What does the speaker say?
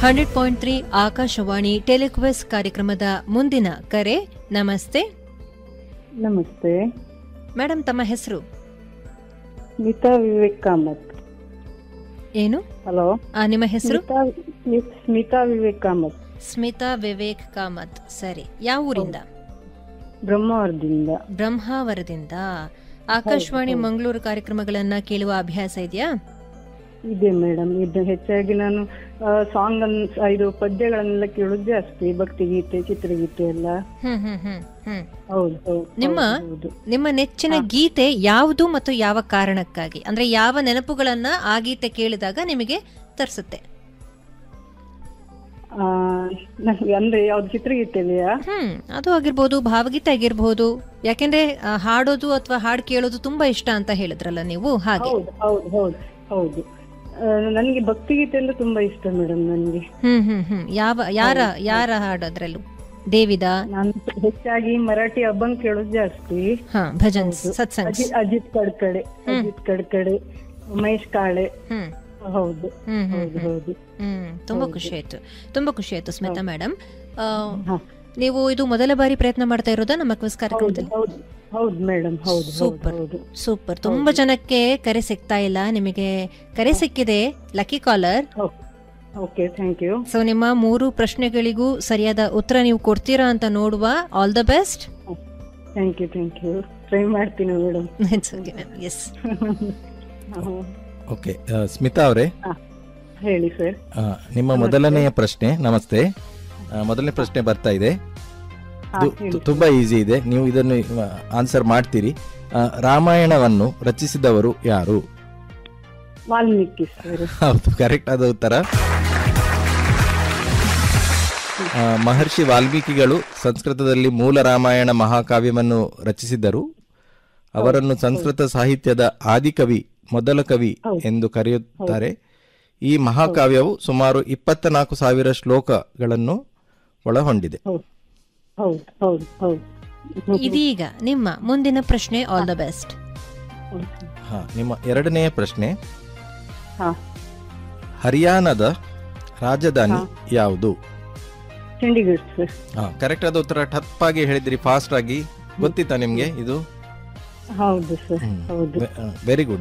Hundred point three Akashvani ಟೆಲಿಕ್ವೆಸ್ ಕಾರ್ಯಕ್ರಮದ ಮುಂದಿನ ಕರೆ ನಮಸ್ತೆ ನಮಸ್ತೆ ಮೇಡಮ್ ತಮ್ಮ ಹೆಸರು ಸ್ಮಿತಾ ವಿವೇಕ್ ಕಾಮತ್ ಏನು ಹಲೋ ಆ, ನಿಮ್ಮ ಹೆಸರು ಸ್ಮಿತಾ ಸ್ಮಿ- ಸ್ಮಿತಾ ವಿವೇಕ್ ಕಾಮತ್ ಸ್ಮಿತಾ ವಿವೇಕ್ ಕಾಮತ್ ಸರಿ ಯಾವ ಊರಿಂದ ಬ್ರಹ್ಮಾವರದಿಂದ ಬ್ರಹ್ಮಾವರದಿಂದ ಆಕಾಶವಾಣಿ ಮಂಗಳೂರು ಕಾರ್ಯಕ್ರಮಗಳನ್ನ ಕೇಳುವ ಅಭ್ಯಾಸ ಇದೆಯಾ ಇದೆ ಮೇಡಮ್ ಇದು ಹೆಚ್ಚಾಗಿ ನಾನು ಸಾಂಗ್ ಅನ್ನ ಇದು ಪದ್ಯಗಳನ್ನೆಲ್ಲ ಕೇಳೋದು ಜಾಸ್ತಿ ಭಕ್ತಿಗೀತೆ ಚಿತ್ರಗೀತೆ ಎಲ್ಲ ಹ್ಮ್ ಹ್ಮ್ ಹ್ಮ್ ಹ್ಮ್ ಹೌದು ಹೌದು ನಿಮ್ಮ- ಹೌದು, ಹೌದು. ನಿಮ್ಮ ನೆಚ್ಚಿನ ಗೀತೆ ಯಾವುದು ಮತ್ತು ಯಾವ ಕಾರಣಕ್ಕಾಗಿ ಅಂದ್ರೆ ಯಾವ ನೆನಪುಗಳನ್ನ ಆ ಗೀತೆ ಕೇಳಿದಾಗ ನಿಮಗೆ ತರಿಸುತ್ತೆ ಆ, ನನ್ಗೆ ಅಂದ್ರೆ ಯಾವ್ದು ಚಿತ್ರಗೀತೆ ಇದೆಯಾ ಹ್ಮ್ ಅದು ಆಗಿರ್ಬೋದು ಭಾವಗೀತೆ ಆಗಿರ್ಬೋದು ಯಾಕೆಂದ್ರೆ ಆ, ಹಾಡೋದು ಅಥವಾ ಹಾಡು ಕೇಳೋದು ತುಂಬಾ ಇಷ್ಟ ಅಂತ ಹೇಳಿದ್ರಲ್ಲ ನೀವು ಹಾಗೆ ಹೌದು ಹೌದು ಹೌದು ಹೌದು ಆ, ನನ್ಗೆ ಭಕ್ತಿಗೀತೆ ಎಲ್ಲ ತುಂಬಾ ಇಷ್ಟ ಮೇಡಮ್ ನನ್ಗೆ ಹ್ಮ್ ಹ್ಮ್ ಹ್ಮ್ ಯಾವ ಯಾರ ಯಾರ ಹಾಡು ಅದ್ರಲ್ಲೂ ದೇವಿದ ನಾನು ಹೆಚ್ಚಾಗಿ ಮರಾಠಿ ಅಬ್ಬಂಗ್ ಕೇಳೋದು ಜಾಸ್ತಿ ಹಾ ಭಜನ್ಸ್ ಸತ್ಸಂಗ್ಸ್ ಅಜಿತ್ ಅಜಿತ್ ಕಡ್ಕಡೆ ಅಜಿತ್ ಕಡ್ಕಡೆ ಉಮೇಶ್ ಕಾಳೆ ಹ್ಮ್ ಹೌದು ಹ್ಮ್ ಹ್ಮ್ ಹೌದು ಹೌದು ಹ್ಮ್ ತುಂಬಾ ಖುಷಿ ಆಯ್ತು ತುಂಬಾ ಖುಷಿ ಆಯ್ತು ಸ್ಮಿತಾ ಮೇಡಮ್ ಹ. ನೀವು ಇದು ಮೊದಲ ಬಾರಿ ಪ್ರಯತ್ನ ಮಾಡ್ತಾ ಇರೋದಾ ನಮ್ಮ ಕ್ವಿಸ್ ಹೌದು ಕಾರ್ಯಕ್ರಮದಲ್ಲಿ ಹೌದು ಹೌದು ಮೇಡಮ್ ಹೌದು ಹೌದು ಸೂಪರ್ ಹೌದು ಸೂಪರ್ ತುಂಬಾ ಜನಕ್ಕೆ ಕರೆ ಸಿಗ್ತಾ ಇಲ್ಲ ನಿಮಗೆ ಕರೆ ಸಿಕ್ಕಿದೆ lucky caller okay thank you so ನಿಮ್ಮ ಮೂರು ಪ್ರಶ್ನೆಗಳಿಗೂ ಸರಿಯಾದ ಉತ್ತರ ನೀವು ಕೊಡ್ತೀರಾ ಅಂತ ನೋಡುವ all the best thank you thank you try ಮಾಡ್ತೀನಿ ಮೇಡಮ್ ಎಸ್ ಓಕೆ ಆ, ಸ್ಮಿತಾ ಅವರೇ ಹೇಳಿ ಸರ್ ಆ, ನಿಮ್ಮ ಮೊದಲನೆಯ ಪ್ರಶ್ನೆ ನಮಸ್ತೆ ಆ, ಮೊದಲನೇ ಪ್ರಶ್ನೆ ಬರ್ತಾ ಇದೆ ಇದು ತು- ತುಂಬಾ ಈಸಿ ಇದೆ ನೀವು ಇದನ್ನು ಆನ್ಸರ್ ಮಾಡ್ತೀರಿ ಆ, ರಾಮಾಯಣವನ್ನು ರಚಿಸಿದವರು ಯಾರು ವಾಲ್ಮೀಕಿ ಸರ್ ಹೌದು ಕರೆಕ್ಟ್ ಆದ ಉತ್ತರ ಆ, ಮಹರ್ಷಿ ವಾಲ್ಮೀಕಿಗಳು ಸಂಸ್ಕೃತದಲ್ಲಿ ಮೂಲ ರಾಮಾಯಣ ಮಹಾಕಾವ್ಯವನ್ನು ರಚಿಸಿದ್ದರು ಅವರನ್ನು ಸಂಸ್ಕೃತ ಸಾಹಿತ್ಯದ ಆದಿಕವಿ ಮೊದಲ ಕವಿ ಎಂದು ಕರೆಯುತ್ತಾರೆ ಈ ಮಹಾಕಾವ್ಯವು ಸುಮಾರು ಇಪ್ಪತ್ತ ನಾಲ್ಕು ಸಾವಿರ ಶ್ಲೋಕಗಳನ್ನು ಒಳಗೊಂಡಿದೆ ಹೌದು ಹೌದು ಹೌದು ಹೌದು ಇದೀಗ ನಿಮ್ಮ ಮುಂದಿನ ಪ್ರಶ್ನೆ ಆಲ್ ದ ಬೆಸ್ಟ್ ಹಾ ನಿಮ್ಮ ಎರಡನೆಯ ಪ್ರಶ್ನೆ ಹಾ ಹರಿಯಾಣದ ರಾಜಧಾನಿ ಯಾವುದು ಚಂಡೀಗಢ ಸರ್ ಹಾ ಕರೆಕ್ಟ್ ಆದ ಉತ್ತರ ಟಪ್ಪಾಗಿ ಹೇಳಿದ್ರಿ ಫಾಸ್ಟ್ ಆಗಿ ಗೊತ್ತಿತ್ತಾ ನಿಮ್ಗೆ ಇದು ಹೌದು ಸರ್ ಹೌದು ವೆರಿ ಗುಡ್